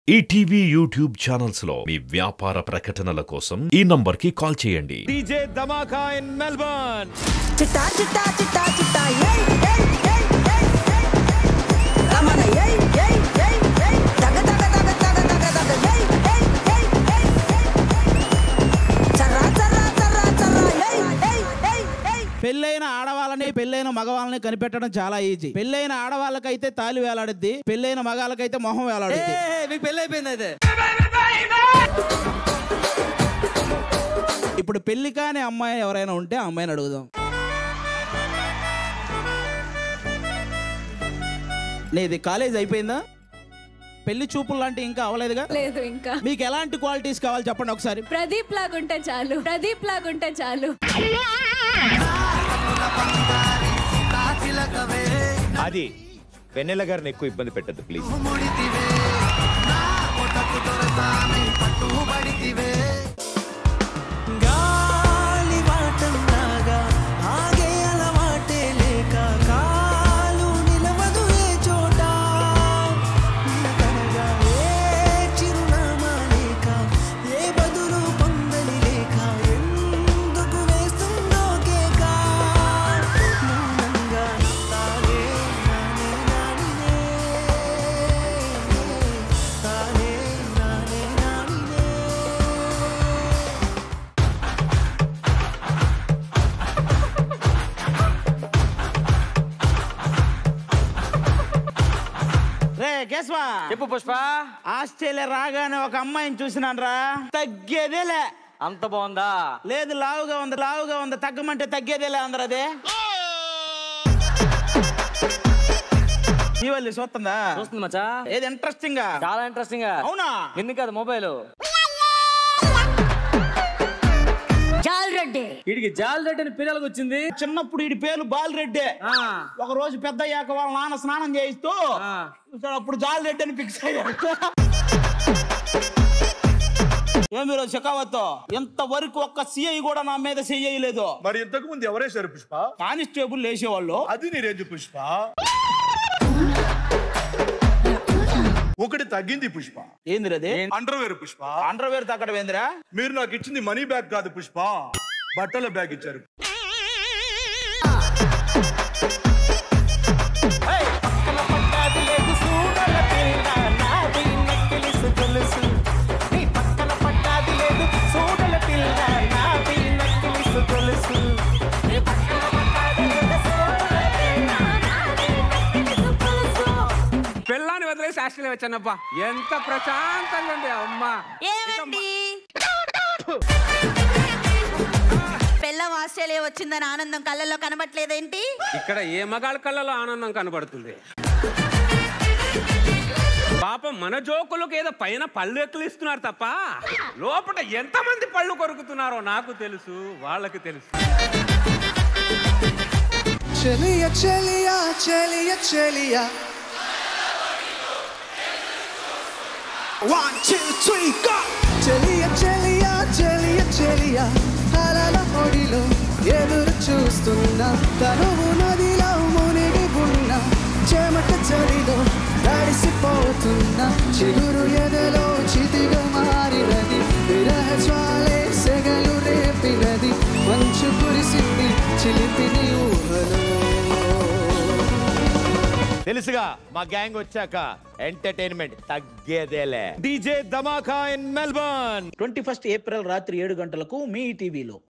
ETV YouTube channels లో మీ వ్యాపార ప్రకటనల కోసం ఈ నంబర్కి కాల్ చేయండి DJ Dhamaka in Melbourne. చిట్టా చిట్టా చిట్టా చిట్టా ఏయ్ ఏయ్ ఏయ్ ఏయ్ ఏయ్ రమణ ఏయ్ ఏయ్ ఏయ్ ఏయ్ దగ దగ దగ దగ దగ దగ ఏయ్ ఏయ్ ఏయ్ ఏయ్ ఏయ్ చర్రా చర్రా చర్రా చర్రా ఏయ్ ఏయ్ ఏయ్ ఏయ్ పెళ్ళైన ఆడవాళ్ళని పెళ్ళైన మగవాళ్ళని కనిపెట్టడం చాలా ఈజీ పెళ్ళైన ఆడవాళ్ళకైతే తాలి వేలాడుద్ది పెళ్ళైన మగాళ్ళకైతే మొహం వేలాడుద్ది మీకు పెళ్ళి అయిపోయింది అయితే ఇప్పుడు పెళ్లి కాని అమ్మాయి ఎవరైనా ఉంటే ఆ అమ్మాయిని అడుగుదాం నీది కాలేజ్ అయిపోయిందా పెళ్లి చూపులు లాంటి ఇంకా అవ్వలేదుగా లేదు ఇంకా మీకు ఎలాంటి క్వాలిటీస్ కావాలి చెప్పండి ఒకసారి ప్రదీప్ లాగుంటే చాలు ప్రదీప్ లాగుంటే చాలు అది వెన్నెల గారిని ఎక్కువ ఇబ్బంది పెట్టద్దు ప్లీజ్ గాలివాటంలాగా ఆగే అలవాటే లేక కాలు నిలవదు ఏ చోట నిలకడగా ఏ చిరునామా లేక ఏ బదులు పొందని లేక ఎందుకు వేస్తుందో కేక మౌనంగా తానే నానే నానినే తానే నానే నానినే రే కేశవా చెప్పు పుష్ప ఆస్ట్రేలియా రాగానే ఒక అమ్మాయిని చూసినాను రా తగ్గేదేలే అంత బాగుందా లేదు లావుగా ఉంది లావుగా ఉంది తగ్గమంటే తగ్గేదేలే అందరు అదే ఇవల్లి చూస్తుందా చూస్తుంది మచ్చా ఏది ఇంట్రెస్టింగ్ గా చాలా ఇంట్రెస్టింగ్ గా అవునా ఎందుకు కదా మొబైల్ వీడికి జాల్ రెడ్డి అని పిల్లలకు వచ్చింది చిన్నప్పుడు వీడి పేరు బాలరెడ్డి ఆ, ఒక రోజు పెద్ద అయ్యాక వాళ్ళ నాన్న స్నానం చేయిస్తూ ఆ. చూసాడు, అప్పుడు జాలరెడ్డి అని ఫిక్స్ అయ్యాడు ఏం మీరు షెకావత్తో ఇంతవరకు ఒక్క సిఐ కూడా నా మీద చెయ్యలేదు మరి ఇంతకు ముందు ఎవరేశారు పుష్ప కానిస్టేబుల్ వేసేవాళ్ళు అది నీ రేంజ్ పుష్ప ఒకటి తగ్గింది పుష్ప ఏంది అది అండర్వేర్ పుష్ప అండర్వేర్ తగ్గడం ఏందిరా మీరు నాకు ఇచ్చింది మనీ బ్యాగ్ కాదు పుష్ప బట్టల బ్యాగ్ ఇచ్చారు పిల్లాన్ని వదిలేసి ఆస్ట్రేలియా వచ్చానప్పా ఎంత ప్రశాంతంగా ఉంది అమ్మా ఏమండి పెళ్ళం ఆస్ట్రేలియా వచ్చిందని ఆనందం కళ్ళల్లో కనబట్లేదేంటి ఇక్కడ ఏ మగాళ్ళ కళ్ళలో ఆనందం కనబడుతుంది పాపం మన జోకులకు ఏదో పైన పళ్ళు ఎక్కిలిస్తున్నారు తప్ప లోపల ఎంతమంది పళ్ళు కొరుకుతున్నారో నాకు తెలుసు వాళ్ళకి తెలుసు చలియ చలియ చలియ చలియ వన్ టూ త్రీ గో చలియ చలియ చలియ చలియ అలల ఒడిలో ఎదురు చూస్తున్నా తనువు నదిలో మునిగి ఉన్న చెమట చలిలో తడిసిపోతున్నా చిగురు ఎదలో చితిగా మారినది విరహ జ్వాలే సెగలు రేపినది మంచు కురిసింది చిలిపిని ఊహలో తెలుసుగా మా గ్యాంగ్ వచ్చాక ఎంటర్టైన్మెంట్ తగ్గేదేలే DJ Dhamaka in Melbourne twenty first April రాత్రి ఏడు గంటలకు మీ టీవీలో